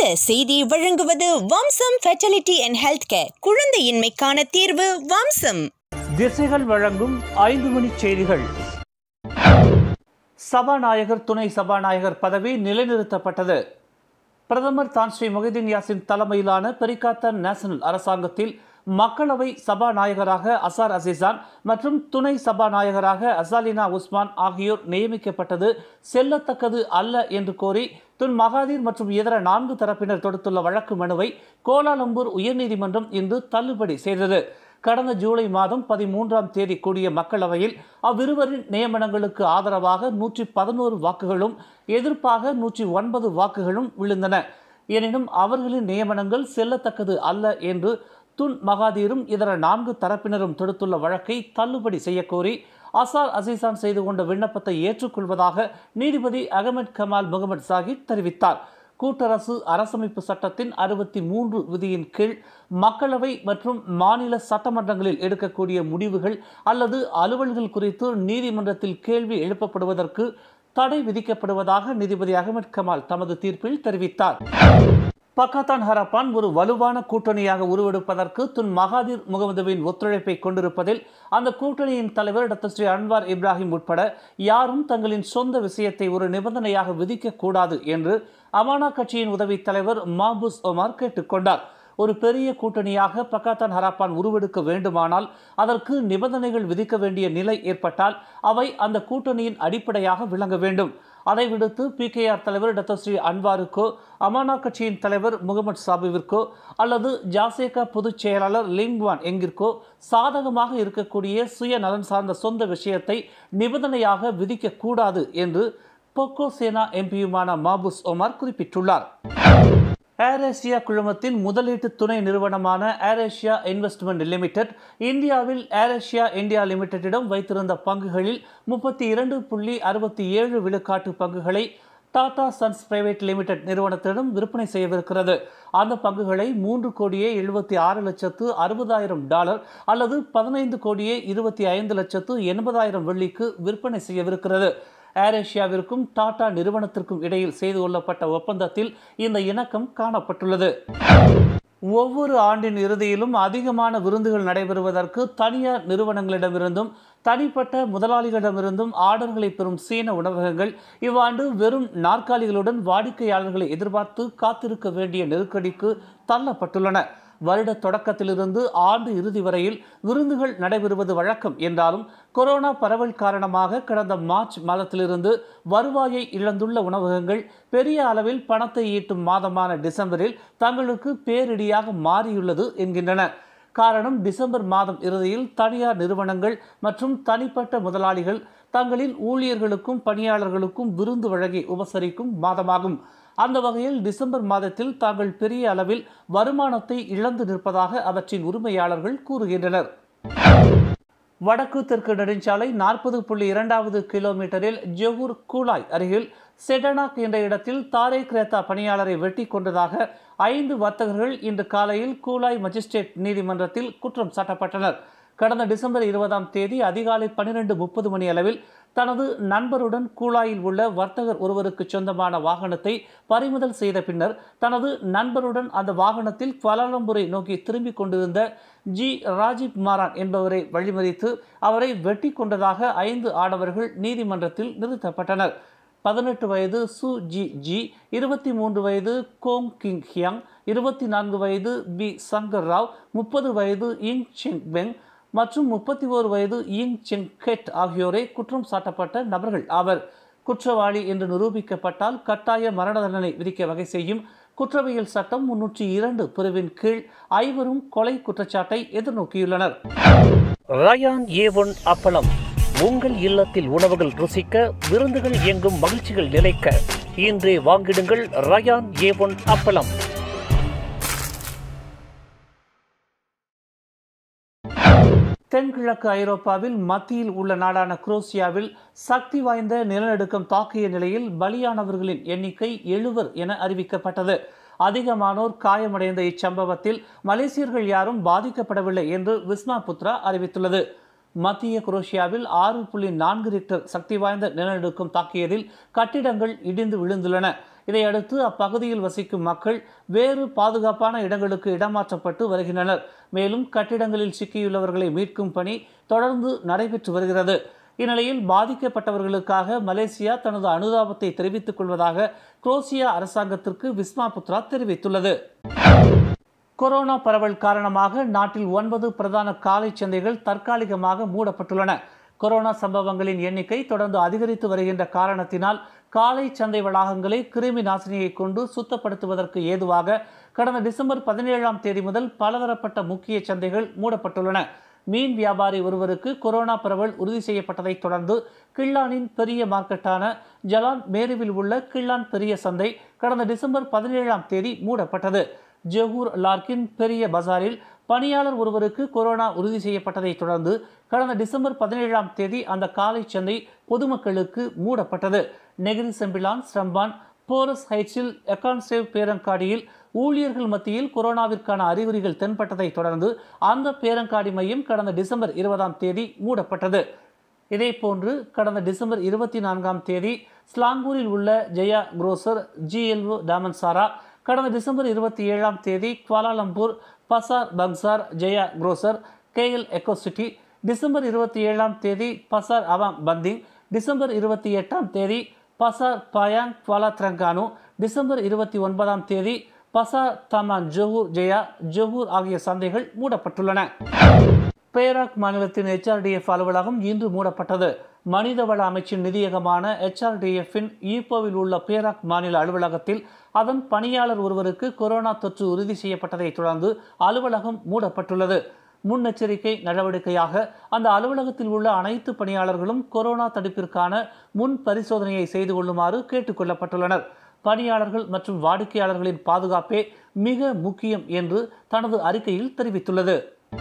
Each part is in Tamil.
இந்த செய்தியை வழங்குவது Vamsam fertility and health care குழந்தையின்மைக்கான தீர்வு வம்சம் திசைகள் வழங்கும் ஐந்து மணி செய்திகள் சபாநாயகர் துணை சபாநாயகர் பதவி நிலைநிறுத்தப்பட்டது பிரதமர் தான் ஸ்ரீ மொஹிதீன் யாசின் தலைமையிலான பெரிகாத்தன் நேஷனல் அரசாங்கத்தில் மக்களவை சபாநாயகராக அசார் அசிசான் மற்றும் துணை சபாநாயகராக அசாலினா உஸ்மான் ஆகியோர் நியமிக்கப்பட்டது செல்லத்தக்கது அல்ல என்று கோரி துன் மகாதீர் மற்றும் இதர நான்கு தரப்பினர் தொடுத்துள்ள வழக்கு மனுவை கோலாலம்பூர் உயர்நீதிமன்றம் இன்று தள்ளுபடி செய்தது கடந்த ஜூலை மாதம் பதிமூன்றாம் தேதி கூடிய மக்களவையில் அவ்விருவரின் நியமனங்களுக்கு ஆதரவாக நூற்றி பதினோரு வாக்குகளும் எதிர்ப்பாக நூற்றி ஒன்பது வாக்குகளும் விழுந்தன எனினும் அவர்களின் நியமனங்கள் செல்லத்தக்கது அல்ல என்று துன் மகாதீரும் இதர நான்கு தரப்பினரும் தொடுத்துள்ள வழக்கை தள்ளுபடி செய்யக்கோரி அசார் அசிசான் செய்து கொண்ட விண்ணப்பத்தை ஏற்றுக்கொள்வதாக நீதிபதி அகமது கமால் முகமது சாஹிப் தெரிவித்தார் கூட்டரசு அரசமைப்பு சட்டத்தின் அறுபத்தி மூன்று விதியின் கீழ் மக்களவை மற்றும் மாநில சட்டமன்றங்களில் எடுக்கக்கூடிய முடிவுகள் அல்லது அலுவல்கள் குறித்து நீதிமன்றத்தில் கேள்வி எழுப்பப்படுவதற்கு தடை விதிக்கப்படுவதாக நீதிபதி அகமது கமால் தமது தீர்ப்பில் தெரிவித்தார் பக்காத்தான் ஹரப்பான் ஒரு வலுவான கூட்டணியாக உருவெடுப்பதற்கு துன் மகாதீர் முகமதுவின் ஒத்துழைப்பை கொண்டிருப்பதில் அந்த கூட்டணியின் தலைவர் டாக்டர் ஸ்ரீ அன்வார் இப்ராஹிம் உட்பட யாரும் தங்களின் சொந்த விஷயத்தை ஒரு நிபந்தனையாக விதிக்கக்கூடாது என்று அமானா கட்சியின் உதவித் தலைவர் மாபூஸ் ஒமார் கேட்டுக்கொண்டார் ஒரு பெரிய கூட்டணியாக பக்காத்தான் ஹராப்பான் உருவெடுக்க வேண்டுமானால் அதற்கு நிபந்தனைகள் விதிக்க வேண்டிய நிலை ஏற்பட்டால் அவை அந்த கூட்டணியின் அடிப்படையாக விளங்க வேண்டும் அதை விடுத்து பிகேஆர் தலைவர் டாக்டர் ஸ்ரீ அன்வாருக்கோ அமானா கட்சியின் தலைவர் முகமது சாபிவிற்கோ அல்லது ஜாசேகா பொதுச் செயலாளர் லிங்வான் எங்கிற்கோ சாதகமாக இருக்கக்கூடிய சுய நலன் சார்ந்த சொந்த விஷயத்தை நிபந்தனையாக விதிக்கக்கூடாது என்று பொக்கோ சேனா எம்பியுமான மாபூஸ் ஒமார் குறிப்பிட்டுள்ளார் ஏர் ஏசியா குழுமத்தின் முதலீட்டு துணை நிறுவனமான ஏர் ஏசியா இன்வெஸ்ட்மெண்ட் லிமிடெட் இந்தியாவில் ஏர் ஏசியா இந்தியா லிமிடெட்டிடம் வைத்திருந்த பங்குகளில் முப்பத்தி இரண்டு புள்ளி அறுபத்தி ஏழு விழுக்காட்டு பங்குகளை டாடா சன்ஸ் பிரைவேட் லிமிடெட் நிறுவனத்திடம் விற்பனை செய்யவிருக்கிறது அந்த பங்குகளை மூன்று கோடியே எழுபத்தி ஆறு லட்சத்து அறுபதாயிரம் டாலர் அல்லது பதினைந்து கோடியே இருபத்தி ஐந்து லட்சத்து எண்பதாயிரம் வெள்ளிக்கு விற்பனை செய்யவிருக்கிறது ஏர் ஏசியாவிற்கும் டாடா நிறுவனத்திற்கும் இடையில் செய்து கொள்ளப்பட்ட ஒப்பந்தத்தில் இந்த இணக்கம் காணப்பட்டுள்ளது ஒவ்வொரு ஆண்டின் இறுதியிலும் அதிகமான விருந்துகள் நடைபெறுவதற்கு தனியார் நிறுவனங்களிடமிருந்தும் தனிப்பட்ட முதலாளிகளிடமிருந்தும் ஆர்டர்களை பெறும் சீன உணவகங்கள் இவ்வாண்டு வெறும் நாற்காலிகளுடன் வாடிக்கையாளர்களை எதிர்பார்த்து காத்திருக்க வேண்டிய நெருக்கடிக்கு தள்ளப்பட்டுள்ளன வருட தொடக்கத்திலிருந்து ஆண்டு இறுதி வரையில் விருந்துகள் நடைபெறுவது வழக்கம் என்றாலும் கொரோனா பரவல் காரணமாக கடந்த மார்ச் மாதத்திலிருந்து வருவாயை இழந்துள்ள உணவகங்கள் பெரிய அளவில் பணத்தை ஈட்டும் மாதமான டிசம்பரில் தங்களுக்கு பேரிடியாக மாறியுள்ளது என்கின்றன காரணம் டிசம்பர் மாதம் இறுதியில் தனியார் நிறுவனங்கள் மற்றும் தனிப்பட்ட முதலாளிகள் தங்களின் ஊழியர்களுக்கும் பணியாளர்களுக்கும் விருந்து வழங்கி உபசரிக்கும் மாதமாகும் அந்த வகையில் டிசம்பர் மாதத்தில் தாங்கள் பெரிய அளவில் வருமானத்தை இழந்து நிற்பதாக அவற்றின் உரிமையாளர்கள் கூறுகின்றனர் வடக்கு தெற்கு நெடுஞ்சாலை நாற்பது புள்ளி இரண்டாவது கிலோமீட்டரில் ஜொஹூர் கூலாய் அருகில் செடனாக் என்ற இடத்தில் தாரே கிரேத்தா பணியாளரை வெட்டி கொண்டதாக ஐந்து வர்த்தகர்கள் இன்று காலையில் கூலாய் மஜிஸ்ட்ரேட் நீதிமன்றத்தில் குற்றம் சாட்டப்பட்டனர் கடந்த டிசம்பர் இருபதாம் தேதி அதிகாலை பன்னிரண்டு முப்பது மணி அளவில் தனது நண்பருடன் கூலாயில் உள்ள வர்த்தகர் ஒருவருக்கு சொந்தமான வாகனத்தை பறிமுதல் செய்த பின்னர் தனது நண்பருடன் அந்த வாகனத்தில் குவாலாலம்பூரை நோக்கி திரும்பிக் கொண்டிருந்த ஜி ராஜீவ் மாரான் என்பவரை வழிமறித்து அவரை வெட்டி கொண்டதாக ஐந்து ஆடவர்கள் நீதிமன்றத்தில் நிறுத்தப்பட்டனர் பதினெட்டு வயது சு ஜி ஜி இருபத்தி மூன்று வயது கோங் கிங் ஹியாங் இருபத்தி நான்கு வயது பி சங்கர் ராவ் முப்பது வயது இங் செங் பெங் மற்றும் முப்பத்தி ஓரு வயது இங் செங் கெட் ஆகியோரை குற்றம் சாட்டப்பட்ட நபர்கள் ஆவர் குற்றவாளி என்று நிரூபிக்கப்பட்டால் கட்டாய மரண தண்டனை விதிக்க வகை செய்யும் குற்றவியல் சட்டம் முன்னூற்றி இரண்டு பிரிவின் கீழ் ஐவரும் கொலை குற்றச்சாட்டை எதிர்நோக்கியுள்ளனர் ரயான் ஏ ஒன் அப்பளம் உங்கள் இல்லத்தில் உணவுகள் ருசிக்க விருந்துகள் இயங்கும் மகிழ்ச்சிகள் நிலைக்க இன்றே வாங்கிடுங்கள் ரயான் ஏ ஒன் அப்பளம் தென்கிழக்கு ஐரோப்பாவில் மத்தியில் உள்ள நாடான குரோசியாவில் சக்தி வாய்ந்த நிலநடுக்கம் தாக்கிய நிலையில் பலியானவர்களின் எண்ணிக்கை எழுவர் என அறிவிக்கப்பட்டது அதிகமானோர் காயமடைந்த இச்சம்பவத்தில் மலேசியர்கள் யாரும் பாதிக்கப்படவில்லை என்று விஸ்மா புத்ரா அறிவித்துள்ளது மத்திய குரோஷியாவில் ஆறு புள்ளி நான்கு ரிக்டர் சக்தி வாய்ந்த நிலநடுக்கம் தாக்கியதில் கட்டிடங்கள் இடிந்து விழுந்துள்ளன இதையடுத்து அப்பகுதியில் வசிக்கும் மக்கள் வேறு பாதுகாப்பான இடங்களுக்கு இடமாற்றப்பட்டு வருகின்றனர் மேலும் கட்டிடங்களில் சிக்கியுள்ளவர்களை மீட்கும் பணி தொடர்ந்து நடைபெற்று வருகிறது இந்நிலையில் பாதிக்கப்பட்டவர்களுக்காக மலேசியா தனது அனுதாபத்தை தெரிவித்துக் கொள்வதாக குரோசியா அரசாங்கத்திற்கு விஸ்மா புத்ரா தெரிவித்துள்ளது கொரோனா பரவல் காரணமாக நாட்டில் ஒன்பது பிரதான காலை சந்தைகள் தற்காலிகமாக மூடப்பட்டுள்ளன கொரோனா சம்பவங்களின் எண்ணிக்கை தொடர்ந்து அதிகரித்து வருகின்ற காரணத்தினால் காலை சந்தை வளாகங்களை கிருமி நாசினியை கொண்டு சுத்தப்படுத்துவதற்கு ஏதுவாக கடந்த டிசம்பர் பதினேழாம் தேதி முதல் பலதரப்பட்ட முக்கிய சந்தைகள் மூடப்பட்டுள்ளன மீன் வியாபாரி ஒருவருக்கு கொரோனா பரவல் உறுதி செய்யப்பட்டதைத் தொடர்ந்து கிள்ளானின் பெரிய மார்க்கெட்டான ஜலான் மேருவில் உள்ள கிள்ளான் பெரிய சந்தை கடந்த டிசம்பர் பதினேழாம் தேதி மூடப்பட்டது ஜொகூர் லார்க்கின் பெரிய பஜாரில் பணியாளர் ஒருவருக்கு கொரோனா உறுதி செய்யப்பட்டதைத் தொடர்ந்து கடந்த டிசம்பர் பதினேழாம் தேதி அந்த காலை சந்தை பொதுமக்களுக்கு மூடப்பட்டது நெகிரி செம்பிலான் ஸ்ரம்பான் போரஸ் ஹைட்ஸில் எக்கான்சேவ் பேரங்காடியில் ஊழியர்கள் மத்தியில் கொரோனாவிற்கான அறிகுறிகள் தென்பட்டதைத் தொடர்ந்து அந்த பேரங்காடி மையம் கடந்த டிசம்பர் இருபதாம் தேதி மூடப்பட்டது இதேபோன்று கடந்த டிசம்பர் இருபத்தி நான்காம் தேதி ஸ்லாங்கூரில் உள்ள ஜெயா குரோசர் ஜிஎல்ஓ டாமன்சாரா கடந்த டிசம்பர் இருபத்தி ஏழாம் தேதி Kuala Lumpur Pasar Bangsar Jaya Grocer KL Eco City December இருபத்தி ஏழாம் தேதி பசார் அவாங் பந்திங் டிசம்பர் இருபத்தி எட்டாம் தேதி பசார் பயாங் குவாலா திரங்கானு டிசம்பர் இருபத்தி ஒன்பதாம் தேதி Pasar Taman Johor Jaya Johor ஆகிய சந்தைகள் மூடப்பட்டுள்ளன பேராக் மாநிலத்தின் ஹெச்ஆர்டிஎஃப் அலுவலகம் இன்று மூடப்பட்டது மனிதவள அமைச்சின் நிதியகமான ஹெச்ஆர்டிஎஃப்பின் ஈப்போவில் உள்ள பேராக் மாநில அலுவலகத்தில் அதன் பணியாளர் ஒருவருக்கு கொரோனா தொற்று உறுதி செய்யப்பட்டதைத் தொடர்ந்து அலுவலகம் மூடப்பட்டுள்ளது முன்னெச்சரிக்கை நடவடிக்கையாக அந்த அலுவலகத்தில் உள்ள அனைத்து பணியாளர்களும் கொரோனா தடுப்பிற்கான முன் பரிசோதனையை செய்து கொள்ளுமாறு கேட்டுக்கொள்ளப்பட்டுள்ளனர் பணியாளர்கள் மற்றும் வாடிக்கையாளர்களின் பாதுகாப்பே மிக முக்கியம் என்று தனது அறிக்கையில் தெரிவித்துள்ளது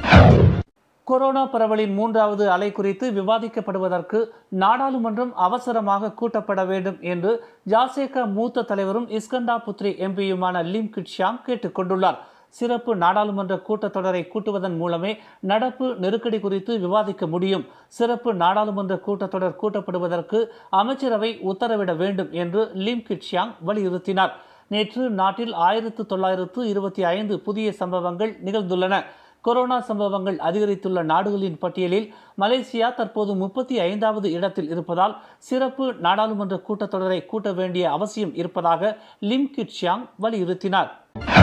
கொரோனா பரவலின் மூன்றாவது அலை குறித்து விவாதிக்கப்படுவதற்கு நாடாளுமன்றம் அவசரமாக கூட்டப்பட வேண்டும் என்று ஜாசேகா மூத்த தலைவரும் இஸ்கண்டா புத்ரி எம்பியுமான லிம் கிட்ஷாங் கேட்டுக்கொண்டுள்ளார் சிறப்பு நாடாளுமன்ற கூட்டத்தொடரை கூட்டுவதன் மூலமே நடப்பு நெருக்கடி குறித்து விவாதிக்க முடியும் சிறப்பு நாடாளுமன்ற கூட்டத்தொடர் கூட்டப்படுவதற்கு அமைச்சரவை உத்தரவிட வேண்டும் என்று லிம் கிட்ஷாங் வலியுறுத்தினார் நேற்று நாட்டில் ஆயிரத்து தொள்ளாயிரத்து இருபத்தி ஐந்து புதிய சம்பவங்கள் நிகழ்ந்துள்ளன கொரோனா சம்பவங்கள் அதிகரித்துள்ள நாடுகளின் பட்டியலில் மலேசியா தற்போது முப்பத்தி ஐந்தாவது இடத்தில் இருப்பதால் சிறப்பு நாடாளுமன்ற கூட்டத்தொடரை கூட்ட வேண்டிய அவசியம் இருப்பதாக லிம் கிட்ஷாங் வலியுறுத்தினார்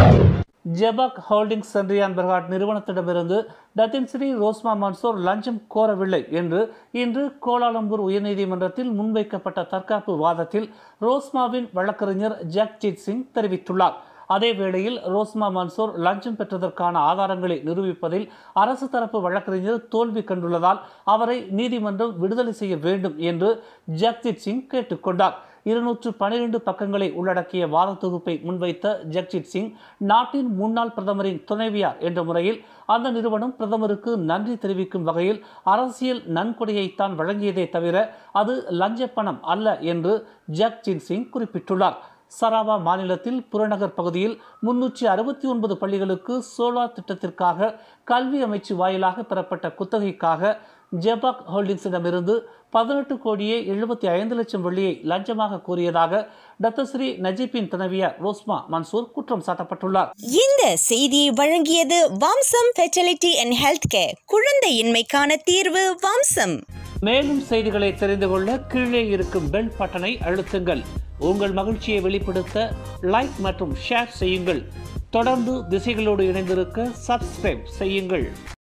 ஜெபாக் ஹோல்டிங் சென்ட்ரியான் பெர்காட் நிறுவனத்திடமிருந்து டத்தின் ஸ்ரீ ரோஸ்மா மன்சோர் லஞ்சம் கோரவில்லை என்று இன்று கோலாலம்பூர் உயர்நீதிமன்றத்தில் முன்வைக்கப்பட்ட தற்காப்பு வாதத்தில் ரோஸ்மாவின் வழக்கறிஞர் ஜக்ஜித் சிங் தெரிவித்துள்ளார் அதே வேளையில் ரோஸ்மா மன்சூர் லஞ்சம் பெற்றதற்கான ஆதாரங்களை நிரூபிப்பதில் அரசு தரப்பு வழக்கறிஞர் தோல்வி கண்டுள்ளதால் அவரை நீதிமன்றம் விடுதலை செய்ய வேண்டும் என்று ஜக்ஜித் சிங் கேட்டுக்கொண்டார் இருநூற்று பனிரெண்டு பக்கங்களை உள்ளடக்கிய வாத தொகுப்பை முன்வைத்த ஜக்ஜித் சிங் நாட்டின் முன்னாள் பிரதமரின் துணைவியார் என்ற முறையில் அந்த நிறுவனம் பிரதமருக்கு நன்றி தெரிவிக்கும் வகையில் அரசியல் நன்கொடையைத்தான் வழங்கியதே தவிர அது லஞ்ச பணம் அல்ல என்று ஜக்ஜித் சிங் குறிப்பிட்டுள்ளார் சராவா மாநிலத்தில் புறநகர் பகுதியில் முன்னூற்றி அறுபத்தி ஒன்பது பள்ளிகளுக்கு சோலார் திட்டத்திற்காக கல்வி அமைச்சு வாயிலாக பெறப்பட்ட குத்தகைக்காக ஜெபாக் ஹோல்டிங்ஸிடமிருந்து பதினெட்டு கோடியே எழுபத்தி ஐந்து லட்சம் வெள்ளியை லஞ்சமாக கோரியதாக டத்தஸ்ரீ நஜீப்பின் துணைவியார் ரோஸ்மா மன்சூர் குற்றம் சாட்டப்பட்டுள்ளார் இந்த செய்தியை வழங்கியது Vamsam fertility and health care குழந்தையின்மைக்கான தீர்வு வாம்சம் மேலும் செய்திகளை தெரிந்து கொள்ள கீழே இருக்கும் பெல் பட்டனை அழுத்துங்கள் உங்கள் மகிழ்ச்சியை வெளிப்படுத்த லைக் மற்றும் ஷேர் செய்யுங்கள் தொடர்ந்து திசைகளோடு இணைந்திருக்க சப்ஸ்கிரைப் செய்யுங்கள்